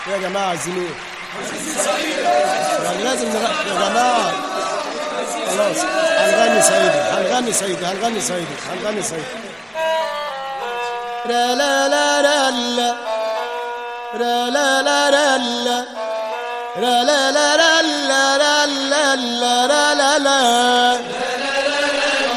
يا جماعة عايزين ايه؟ يعني لازم نغ... يا جماعة خلاص هنغني سيدي هنغني سيدي هنغني سيدي هنغني سيدي را لا لا را لا را لا لا را لا را لا لا را لا را لا لا را لا لا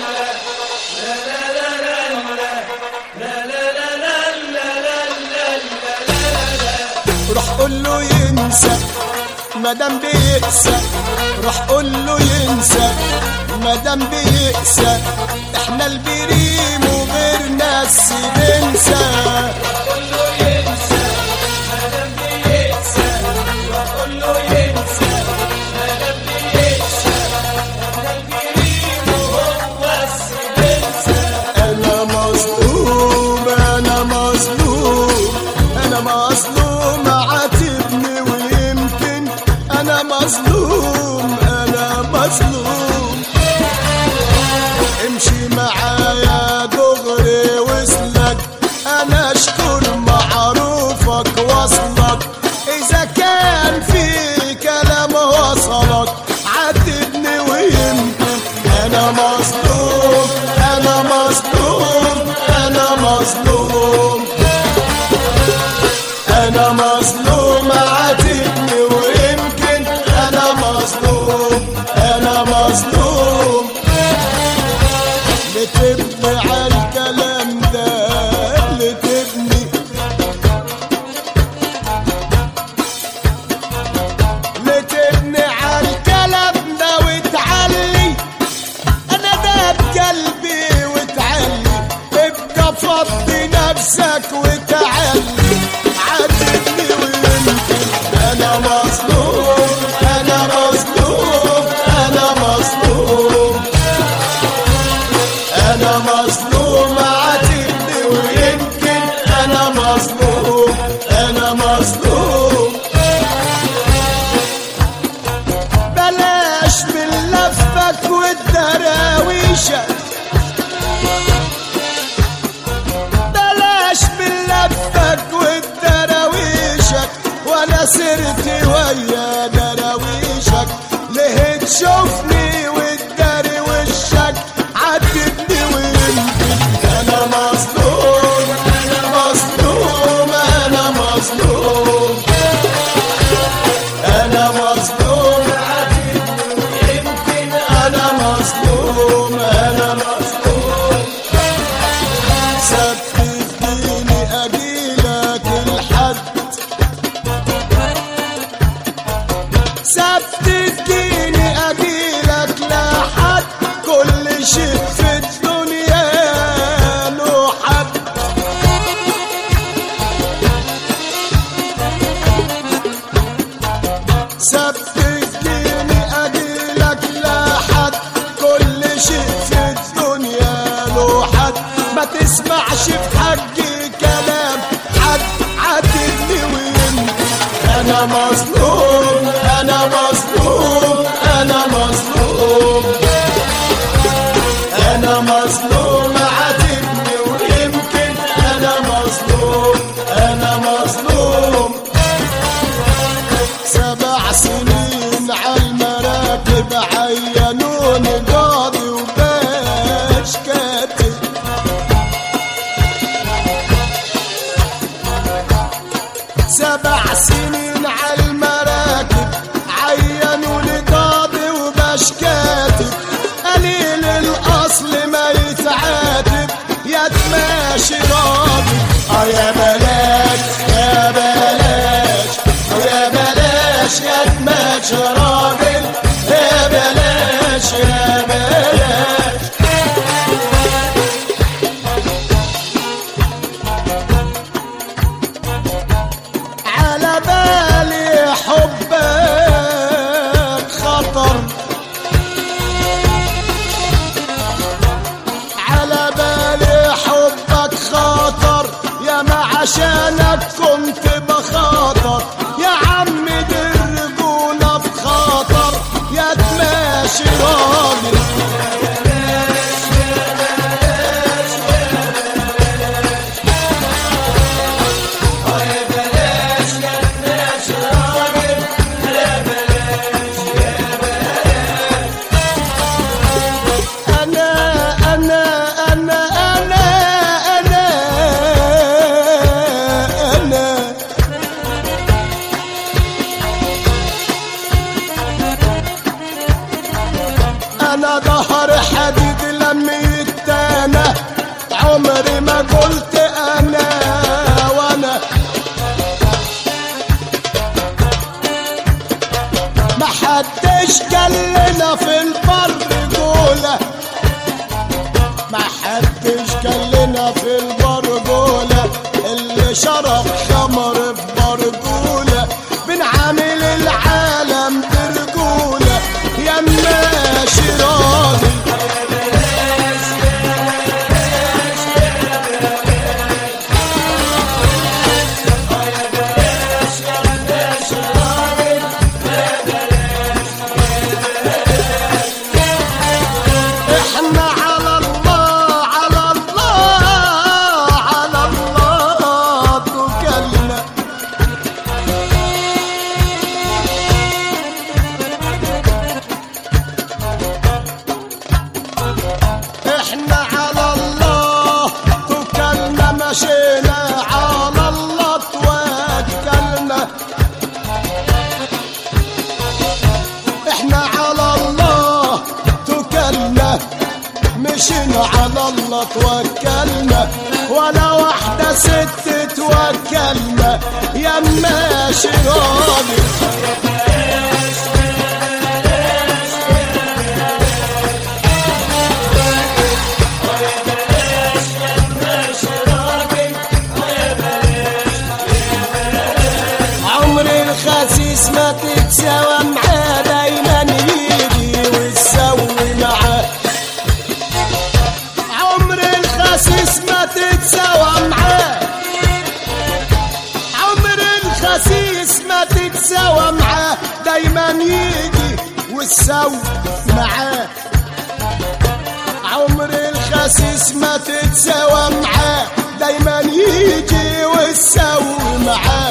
روح قول له ينسى مادام بيقسى روح قول له ينسى مادام بيقسى احنا البريم وغير ناس بنسى انا مظلوم انا مظلوم انا مظلوم عاتبني ويمكن انا مظلوم انا مظلوم امشي معايا دغري وصلك انا اشكر معروفك وصلك اذا كان في كلام وصلك عاتبني ويمكن انا مظلوم انا مظلوم انا مظلوم انا مظلوم عاتبني ويمكن انا مظلوم انا مظلوم لتبني على الكلام ده لتبني لتبني على الكلام ده وتعلي انا ده بقلبي وتعلي ابقى فضي نفسك وتعلي عاتبني ويمكن انا مظلوم انا مظلوم انا مظلوم انا مظلوم عاتبني ويمكن انا مظلوم انا مظلوم بلاش من لفك والدراويشة بلاش من لفك والدراويشك وانا سرت ويا دراويشك ليه تشوفني والدري وشك عاتبني ويمكن انا مظلوم انا مظلوم انا مظلوم انا مظلوم يمكن انا مظلوم انا مظلوم سبتني اجيلك الحد سبتني اجيلك لحد كل شيء في الدنيا له حد سبتني اجيلك لحد كل شيء في الدنيا له حد ما تسمعش في حقي كلام حد عاتبني ويمكن انا مظلوم انا مظلوم انا مظلوم انا مظلوم عاتبني ويمكن انا مظلوم انا مظلوم سبع سنين عالمراكب عينوني قاضي وباش كاتب سبع سنين عالمراكب عينوني قاضي وباش كاتب قليل الاصل ما يتعاتب يا تماشي راضي اه يا بلاش يا بلاش اه يا بلاش يا تماشي راجل يا بلاش يا بلاش على بالي حبك خطر على بالي حبك خطر يا ما عاش يا ظهر حديد لم يتانا عمري ما قلت انا وانا ما حدش قال لنا في البر قوله ما حدش قال لنا في البرجولة اللي شرب خمر في برجولة بنعامل العالم برجولة يا ماشي راضي احنا على الله على الله على الله توكلنا احنا على الله توكلنا مشينا على الله توكلنا احنا على الله توكلنا مشينا على الله توكلنا ولا واحدة ست توكلنا يا ماشي راضي عمري الخسيس ما تتساوى معاه دايما يجي ويسوي معاه عمري الخسيس ما تتساوى معاه عمري الخسيس ما تتساوى معاه دايما يجي ويسوي معاه عمري الخسيس ما تتساوى معاه دايما يجي ويسوي معاه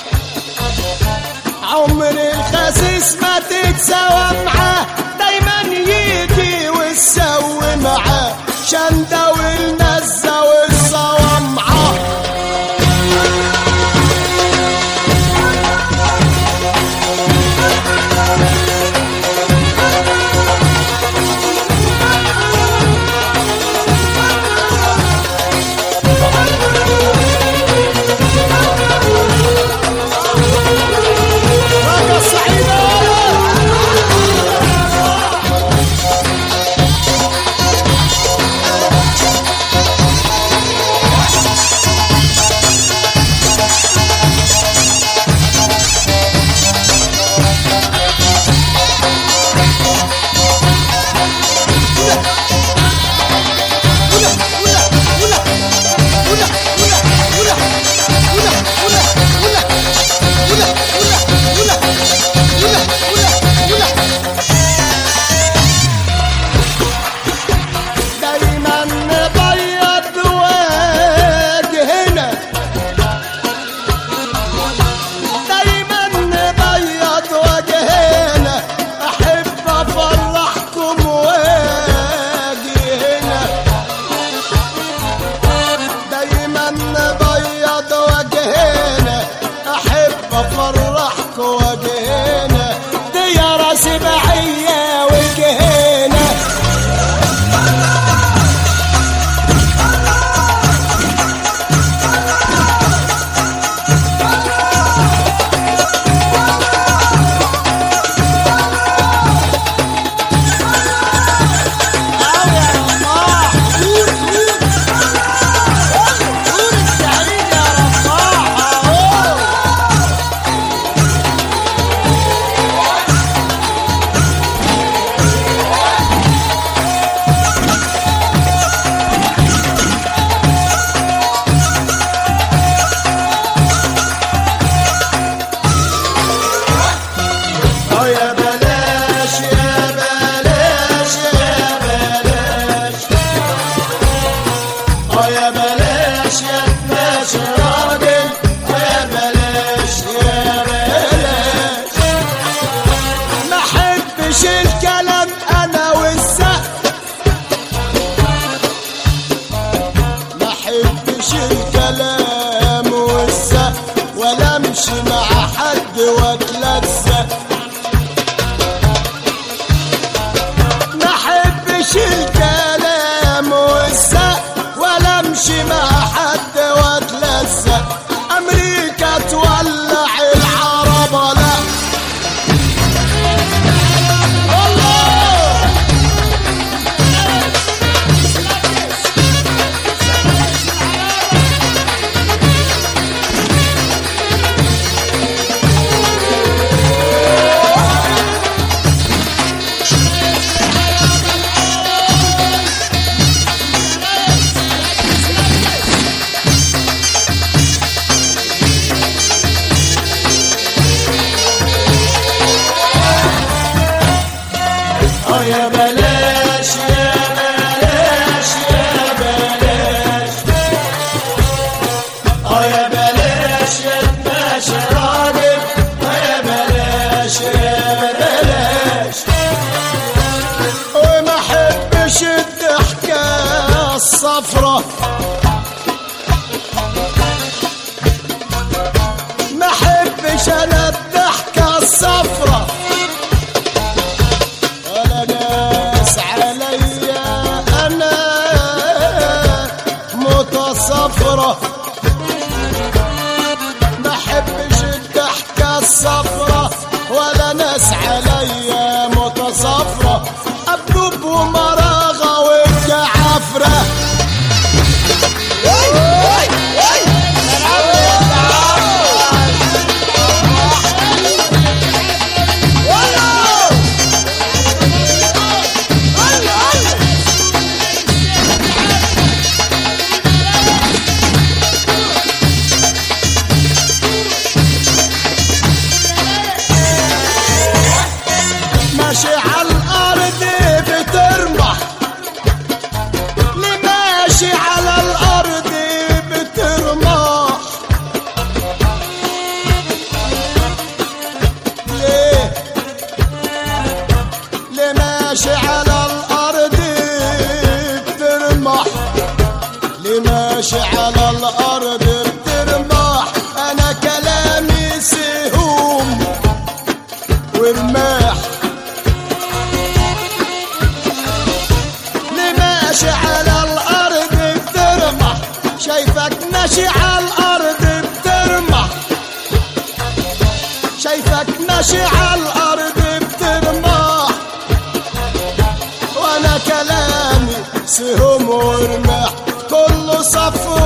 عمري الخسيس ما تتساوى معاه دايما يجي ويسوي معاه شندة والنزة والصوامعة راجع الصعيدة دايما نبيض وجهنا دايما نبيض وجهنا احب افرحكم وجهنا دايما نبيض وجهنا احب افرحكم وجهنا دي يا راسي بعيه وجهنا يا بلاش يا بلاش يا بلاش اه يا بلاش يا بلاش راجل يا بلاش يا بلاش ما احبش الكلام انا والسقف ما احبش الكلام والسقف ولا امشي مع حد واتلزق ما احب اشيل كلام والزق ولا امشي مع حد واتلزق امريكا تولع العرب لا الله اه يا بلاش يا بلاش يا بلاش اه يا بلاش يا تماشى راجل اه يا بلاش يا بلاش وما احبش الضحكة الصفرة ما احبش انا الضحكة الصفرة ولا ناس عليا انا متصفرة ما احبش الضحكة الصفرة ولا ناس عليا متصفرة ابدب ومراغة والجعفرة ماشي على الارض بترمح اللي ماشي على الارض بترمح ليه اللي ماشي على الارض بترمح اللي ماشي على الارض بترمح انا كلامي سهوم ورماح اللي ماشي على الارض بترمح شايفك ماشي على الارض بترمح شايفك ماشي على الارض بترمح وانا كلامي سهم ورمح كله صف